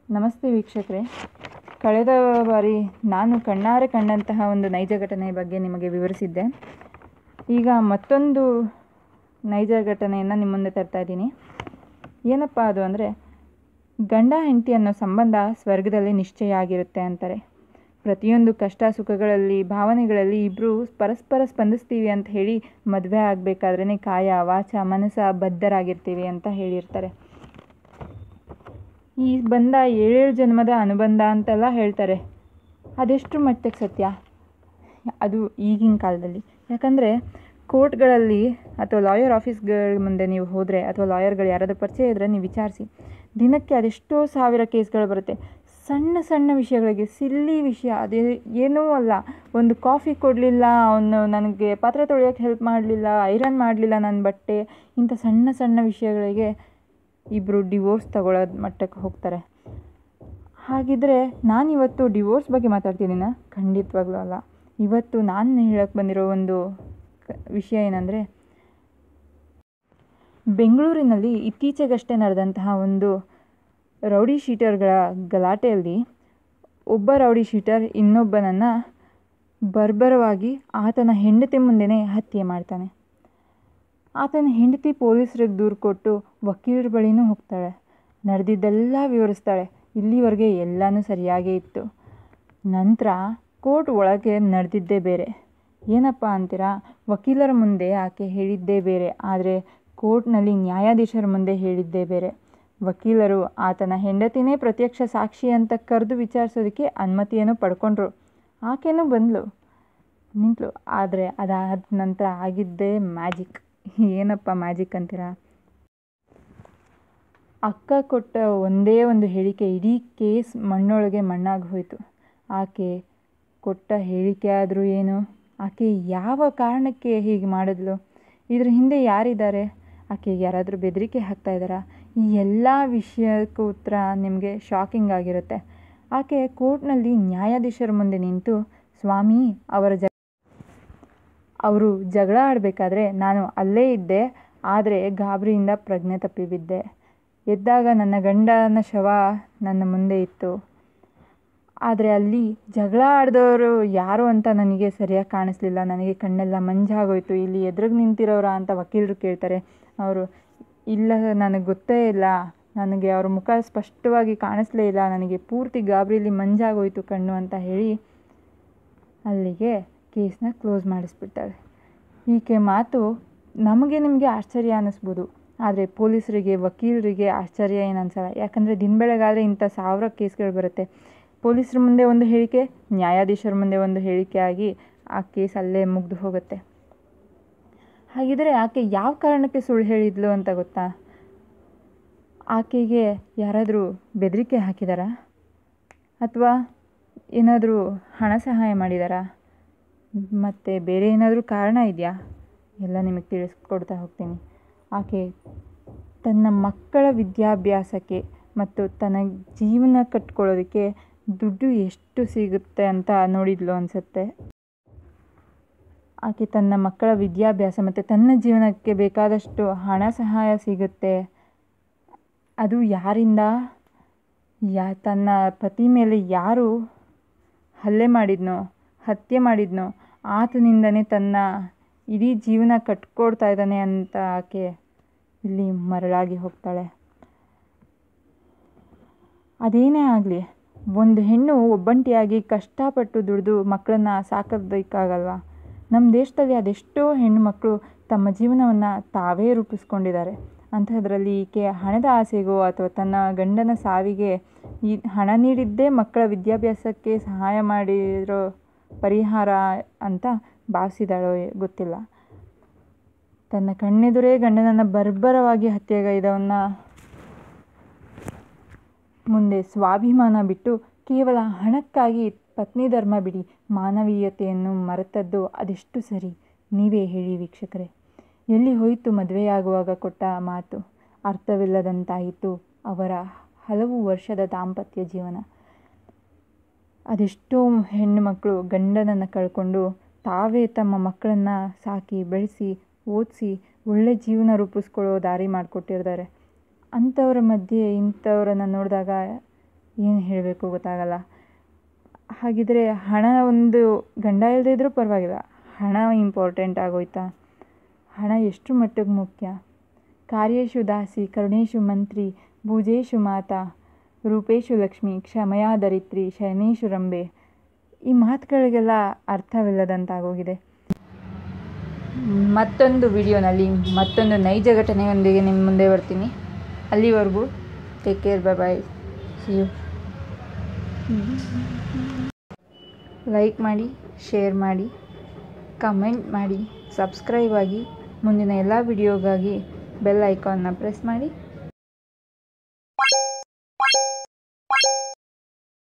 ನಮಸ್ತೆ ವೀಕ್ಷಕರೇ ಕಳೆದ ಬಾರಿ ನಾನು ಕಣ್ಣಾರೆ ಕಂಡಂತಹ ಒಂದು ನೈಜ ಘಟನೆಯ ಬಗ್ಗೆ ನಿಮಗೆ ವಿವರಿಸಿದ್ದೆ ಈಗ ಮತ್ತೊಂದು ನೈಜ ಘಟನೆಯನ್ನು ನಿಮ್ಮ ಮುಂದೆ ತರ್ತಾ ಇದ್ದೀನಿ ಏನಪ್ಪ ಅದು ಅಂದರೆ ಗಂಡ ಹೆಂಡತಿ ಅನ್ನೋ ಸಂಬಂಧ ಸ್ವರ್ಗದಲ್ಲಿ ನಿಶ್ಚಯ ಆಗಿರುತ್ತೆ ಅಂತಾರೆ ಪ್ರತಿಯೊಂದು ಕಷ್ಟ ಸುಖಗಳಲ್ಲಿ ಭಾವನೆಗಳಲ್ಲಿ ಇಬ್ಬರು ಪರಸ್ಪರ ಸ್ಪಂದಿಸ್ತೀವಿ ಅಂತ ಹೇಳಿ ಮದುವೆ ಆಗಬೇಕಾದ್ರೇ ಕಾಯ ವಾಚ ಮನಸ್ಸ ಬದ್ಧರಾಗಿರ್ತೀವಿ ಅಂತ ಹೇಳಿರ್ತಾರೆ ಈ ಬಂಧ ಏಳೇಳು ಜನ್ಮದ ಅನುಬಂಧ ಅಂತೆಲ್ಲ ಹೇಳ್ತಾರೆ ಅದೆಷ್ಟು ಮಟ್ಟಿಗೆ ಸತ್ಯ ಅದು ಈಗಿನ ಕಾಲದಲ್ಲಿ ಯಾಕಂದರೆ ಕೋರ್ಟ್ಗಳಲ್ಲಿ ಅಥವಾ ಲಾಯರ್ ಆಫೀಸ್ಗಳ ಮುಂದೆ ನೀವು ಹೋದರೆ ಅಥವಾ ಲಾಯರ್ಗಳು ಯಾರಾದರೂ ಪರಿಚಯ ಇದ್ದರೆ ನೀವು ವಿಚಾರಿಸಿ ದಿನಕ್ಕೆ ಅದೆಷ್ಟೋ ಸಾವಿರ ಕೇಸ್ಗಳು ಬರುತ್ತೆ ಸಣ್ಣ ಸಣ್ಣ ವಿಷಯಗಳಿಗೆ ಸಿಲ್ಲಿ ವಿಷಯ ಅದೇ ಏನೂ ಅಲ್ಲ ಒಂದು ಕಾಫಿ ಕೊಡಲಿಲ್ಲ ಅವನು ನನಗೆ ಪಾತ್ರೆ ತೊಳೆಯೋಕ್ಕೆ ಹೆಲ್ಪ್ ಮಾಡಲಿಲ್ಲ ಐರನ್ ಮಾಡಲಿಲ್ಲ ನನ್ನ ಬಟ್ಟೆ ಇಂಥ ಸಣ್ಣ ಸಣ್ಣ ವಿಷಯಗಳಿಗೆ ಇಬ್ಬರು ಡಿವೋರ್ಸ್ ತಗೊಳ್ಳೋದು ಮಟ್ಟಕ್ಕೆ ಹೋಗ್ತಾರೆ ಹಾಗಿದ್ರೆ ನಾನು ಇವತ್ತು ಡಿವೋರ್ಸ್ ಬಗ್ಗೆ ಮಾತಾಡ್ತಿದ್ದೀನ ಖಂಡಿತವಾಗ್ಲೂ ಅಲ್ಲ ಇವತ್ತು ನಾನು ಹೇಳಕ್ಕೆ ಬಂದಿರೋ ಒಂದು ಕ- ವಿಷಯ ಏನಂದರೆ ಬೆಂಗಳೂರಿನಲ್ಲಿ ಇತ್ತೀಚೆಗಷ್ಟೇ ನಡೆದಂತಹ ಒಂದು ರೌಡಿ ಶೀಟರ್ಗಳ ಗಲಾಟೆಯಲ್ಲಿ ಒಬ್ಬ ರೌಡಿ ಶೀಟರ್ ಇನ್ನೊಬ್ಬನನ್ನು ಬರ್ಬರವಾಗಿ ಆತನ ಹೆಂಡತಿ ಮುಂದೆನೇ ಹತ್ಯೆ ಮಾಡ್ತಾನೆ ಆತನ ಹೆಂಡತಿ ಪೊಲೀಸರಿಗೆ ದೂರು ಕೊಟ್ಟು ವಕೀಲರ ಬಳಿನೂ ಹೋಗ್ತಾಳೆ ನಡೆದಿದ್ದೆಲ್ಲ ವಿವರಿಸ್ತಾಳೆ ಇಲ್ಲಿವರೆಗೆ ಎಲ್ಲನೂ ಸರಿಯಾಗೇ ಇತ್ತು ನಂತರ ಕೋರ್ಟ್ ಒಳಗೆ ನಡೆದಿದ್ದೇ ಬೇರೆ ಏನಪ್ಪ ಅಂತೀರಾ ವಕೀಲರ ಮುಂದೆ ಆಕೆ ಹೇಳಿದ್ದೇ ಬೇರೆ ಆದರೆ ಕೋರ್ಟ್ನಲ್ಲಿ ನ್ಯಾಯಾಧೀಶರ ಮುಂದೆ ಹೇಳಿದ್ದೇ ಬೇರೆ ವಕೀಲರು ಆತನ ಹೆಂಡತಿನೇ ಪ್ರತ್ಯಕ್ಷ ಸಾಕ್ಷಿ ಅಂತ ಕರೆದು ವಿಚಾರಿಸೋದಕ್ಕೆ ಅನುಮತಿಯನ್ನು ಪಡ್ಕೊಂಡ್ರು ಆಕೆನೂ ಬಂದಳು ನಿಂತಳು ಆದರೆ ಅದಾದ ನಂತರ ಆಗಿದ್ದೇ ಮ್ಯಾಜಿಕ್ ಏನಪ್ಪ ಮ್ಯಾಜಿಕ್ ಅಂತೀರಾ ಅಕ್ಕ ಕೊಟ್ಟ ಒಂದೇ ಒಂದು ಹೇಳಿಕೆ ಇಡೀ ಕೇಸ್ ಮಣ್ಣೊಳಗೆ ಮಣ್ಣಾಗಿ ಹೋಯಿತು ಆಕೆ ಕೊಟ್ಟ ಹೇಳಿಕೆ ಆದರೂ ಏನು ಆಕೆ ಯಾವ ಕಾರಣಕ್ಕೆ ಹೀಗೆ ಮಾಡಿದ್ಲು ಇದ್ರ ಹಿಂದೆ ಯಾರಿದ್ದಾರೆ ಆಕೆಗೆ ಯಾರಾದರೂ ಬೆದರಿಕೆ ಹಾಕ್ತಾ ಇದ್ದಾರಾ ಈ ಎಲ್ಲ ವಿಷಯಕ್ಕೂ ಉತ್ತರ ನಿಮಗೆ ಶಾಕಿಂಗ್ ಆಗಿರುತ್ತೆ ಆಕೆ ಕೋರ್ಟ್ನಲ್ಲಿ ನ್ಯಾಯಾಧೀಶರ ಮುಂದೆ ನಿಂತು ಸ್ವಾಮಿ ಅವರ ಜ ಅವರು ಜಗಳ ಆಡಬೇಕಾದ್ರೆ ನಾನು ಅಲ್ಲೇ ಇದ್ದೆ ಆದರೆ ಗಾಬರಿಯಿಂದ ಪ್ರಜ್ಞೆ ತಪ್ಪಿ ಬಿದ್ದೆ ಎದ್ದಾಗ ನನ್ನ ಗಂಡನ ಶವ ನನ್ನ ಮುಂದೆ ಇತ್ತು ಆದರೆ ಅಲ್ಲಿ ಜಗಳ ಆಡಿದವರು ಯಾರು ಅಂತ ನನಗೆ ಸರಿಯಾಗಿ ಕಾಣಿಸ್ಲಿಲ್ಲ ನನಗೆ ಕಣ್ಣೆಲ್ಲ ಮಂಜಾಗೋಯ್ತು ಇಲ್ಲಿ ಎದುರಿಗೆ ನಿಂತಿರೋರಾ ಅಂತ ವಕೀಲರು ಕೇಳ್ತಾರೆ ಅವರು ಇಲ್ಲ ನನಗೆ ಗೊತ್ತೇ ಇಲ್ಲ ನನಗೆ ಅವ್ರ ಮುಖ ಸ್ಪಷ್ಟವಾಗಿ ಕಾಣಿಸ್ಲೇ ಇಲ್ಲ ನನಗೆ ಪೂರ್ತಿ ಗಾಬರಿಲಿ ಮಂಜಾಗೋಯ್ತು ಕಣ್ಣು ಅಂತ ಹೇಳಿ ಅಲ್ಲಿಗೆ ಕೇಸ್ನ ಕ್ಲೋಸ್ ಮಾಡಿಸ್ಬಿಡ್ತಾಳೆ ಈಕೆ ಮಾತು ನಮಗೆ ನಿಮಗೆ ಆಶ್ಚರ್ಯ ಅನ್ನಿಸ್ಬೋದು ಆದರೆ ಪೊಲೀಸರಿಗೆ ವಕೀಲರಿಗೆ ಆಶ್ಚರ್ಯ ಏನು ಅನ್ಸಲ್ಲ ಯಾಕಂದರೆ ದಿನ ಬೆಳಗಾದರೆ ಇಂಥ ಸಾವಿರ ಕೇಸ್ಗಳು ಬರುತ್ತೆ ಪೊಲೀಸರ ಮುಂದೆ ಒಂದು ಹೇಳಿಕೆ ನ್ಯಾಯಾಧೀಶರ ಮುಂದೆ ಒಂದು ಹೇಳಿಕೆ ಆಗಿ ಆ ಕೇಸ್ ಅಲ್ಲೇ ಮುಗ್ದು ಹೋಗುತ್ತೆ ಹಾಗಿದ್ರೆ ಆಕೆ ಯಾವ ಕಾರಣಕ್ಕೆ ಸುಳ್ಳು ಹೇಳಿದ್ಲು ಅಂತ ಗೊತ್ತಾ ಆಕೆಗೆ ಯಾರಾದರೂ ಬೆದರಿಕೆ ಹಾಕಿದಾರಾ ಅಥವಾ ಏನಾದರೂ ಹಣ ಸಹಾಯ ಮಾಡಿದಾರಾ ಮತ್ತು ಬೇರೆ ಏನಾದರೂ ಕಾರಣ ಇದೆಯಾ ಎಲ್ಲ ನಿಮಗೆ ತಿಳಿಸ್ಕೊಡ್ತಾ ಹೋಗ್ತೀನಿ ಆಕೆ ತನ್ನ ಮಕ್ಕಳ ವಿದ್ಯಾಭ್ಯಾಸಕ್ಕೆ ಮತ್ತು ತನ್ನ ಜೀವನ ಕಟ್ಕೊಳ್ಳೋದಕ್ಕೆ ದುಡ್ಡು ಎಷ್ಟು ಸಿಗುತ್ತೆ ಅಂತ ನೋಡಿದ್ಲು ಅನಿಸುತ್ತೆ ಆಕೆ ತನ್ನ ಮಕ್ಕಳ ವಿದ್ಯಾಭ್ಯಾಸ ಮತ್ತು ತನ್ನ ಜೀವನಕ್ಕೆ ಬೇಕಾದಷ್ಟು ಹಣ ಸಹಾಯ ಸಿಗುತ್ತೆ ಅದು ಯಾರಿಂದ ಯಾ ತನ್ನ ಪತಿ ಮೇಲೆ ಯಾರು ಹಲ್ಲೆ ಮಾಡಿದ್ನೋ ಹತ್ಯೆ ಮಾಡಿದ್ನೋ ಆತನಿಂದನೇ ತನ್ನ ಇಡೀ ಜೀವನ ಕಟ್ಕೊಡ್ತಾ ಇದ್ದಾನೆ ಅಂತ ಆಕೆ ಇಲ್ಲಿ ಮರಳಾಗಿ ಹೋಗ್ತಾಳೆ ಅದೇನೇ ಆಗಲಿ ಒಂದು ಹೆಣ್ಣು ಒಬ್ಬಂಟಿಯಾಗಿ ಕಷ್ಟಪಟ್ಟು ದುಡಿದು ಮಕ್ಕಳನ್ನ ಸಾಕೋದಕ್ಕಾಗಲ್ವಾ ನಮ್ಮ ದೇಶದಲ್ಲಿ ಅದೆಷ್ಟೋ ಹೆಣ್ಣು ಮಕ್ಕಳು ತಮ್ಮ ಜೀವನವನ್ನು ತಾವೇ ರೂಪಿಸ್ಕೊಂಡಿದ್ದಾರೆ ಅಂಥದ್ರಲ್ಲಿ ಈಕೆ ಹಣದ ಆಸೆಗೋ ಅಥವಾ ತನ್ನ ಗಂಡನ ಸಾವಿಗೆ ಈ ಹಣ ನೀಡಿದ್ದೇ ಮಕ್ಕಳ ವಿದ್ಯಾಭ್ಯಾಸಕ್ಕೆ ಸಹಾಯ ಮಾಡಿರೋ ಪರಿಹಾರ ಅಂತ ಭಾವಿಸಿದಾಳೋ ಗೊತ್ತಿಲ್ಲ ತನ್ನ ಕಣ್ಣೆದುರೇ ಗಂಡನನ್ನು ಬರ್ಬರವಾಗಿ ಹತ್ಯೆಗೈದವನ್ನ ಮುಂದೆ ಸ್ವಾಭಿಮಾನ ಬಿಟ್ಟು ಕೇವಲ ಹಣಕ್ಕಾಗಿ ಪತ್ನಿ ಧರ್ಮ ಬಿಡಿ ಮಾನವೀಯತೆಯನ್ನು ಮರೆತದ್ದು ಅದೆಷ್ಟು ಸರಿ ನೀವೇ ಹೇಳಿ ವೀಕ್ಷಕರೇ ಎಲ್ಲಿ ಹೋಯಿತು ಮದುವೆಯಾಗುವಾಗ ಕೊಟ್ಟ ಮಾತು ಅರ್ಥವಿಲ್ಲದಂತಾಯಿತು ಅವರ ಹಲವು ವರ್ಷದ ದಾಂಪತ್ಯ ಜೀವನ ಅದೆಷ್ಟೋ ಹೆಣ್ಣು ಮಕ್ಕಳು ಗಂಡನನ್ನು ಕಳ್ಕೊಂಡು ತಾವೇ ತಮ್ಮ ಮಕ್ಕಳನ್ನು ಸಾಕಿ ಬೆಳೆಸಿ ಓದಿಸಿ ಒಳ್ಳೆ ಜೀವನ ರೂಪಿಸ್ಕೊಳ್ಳೋ ದಾರಿ ಮಾಡಿಕೊಟ್ಟಿರ್ತಾರೆ ಅಂಥವ್ರ ಮಧ್ಯೆ ಇಂಥವ್ರನ್ನ ನೋಡಿದಾಗ ಏನು ಹೇಳಬೇಕು ಗೊತ್ತಾಗಲ್ಲ ಹಾಗಿದ್ರೆ ಹಣ ಒಂದು ಗಂಡ ಇಲ್ಲದೇ ಇದ್ದರೂ ಪರವಾಗಿಲ್ಲ ಹಣ ಇಂಪಾರ್ಟೆಂಟ್ ಆಗೋಯ್ತಾ ಹಣ ಎಷ್ಟು ಮಟ್ಟಿಗೆ ಮುಖ್ಯ ಕಾರ್ಯೇಶು ದಾಸಿ ಕರುಣೇಶು ಮಂತ್ರಿ ಭುಜೇಶು ಮಾತಾ ರೂಪೇಶು ಲಕ್ಷ್ಮಿ ಕ್ಷಮಯಾ ದರಿತ್ರಿ ಶಯನೇಶು ರಂಬೆ ಈ ಮಾತುಗಳಿಗೆಲ್ಲ ಅರ್ಥವಿಲ್ಲದಂತಾಗೋಗಿದೆ ಮತ್ತೊಂದು ವಿಡಿಯೋನಲ್ಲಿ ಮತ್ತೊಂದು ನೈಜ ಘಟನೆಯೊಂದಿಗೆ ನಿಮ್ಮ ಮುಂದೆ ಬರ್ತೀನಿ ಅಲ್ಲಿವರೆಗೂ take care bye bye see you like ಮಾಡಿ ಶೇರ್ ಮಾಡಿ ಕಮೆಂಟ್ ಮಾಡಿ ಸಬ್ಸ್ಕ್ರೈಬ್ ಆಗಿ ಮುಂದಿನ ಎಲ್ಲ ವಿಡಿಯೋಗಾಗಿ ಬೆಲ್ ಐಕಾನ್ನ ಪ್ರೆಸ್ ಮಾಡಿ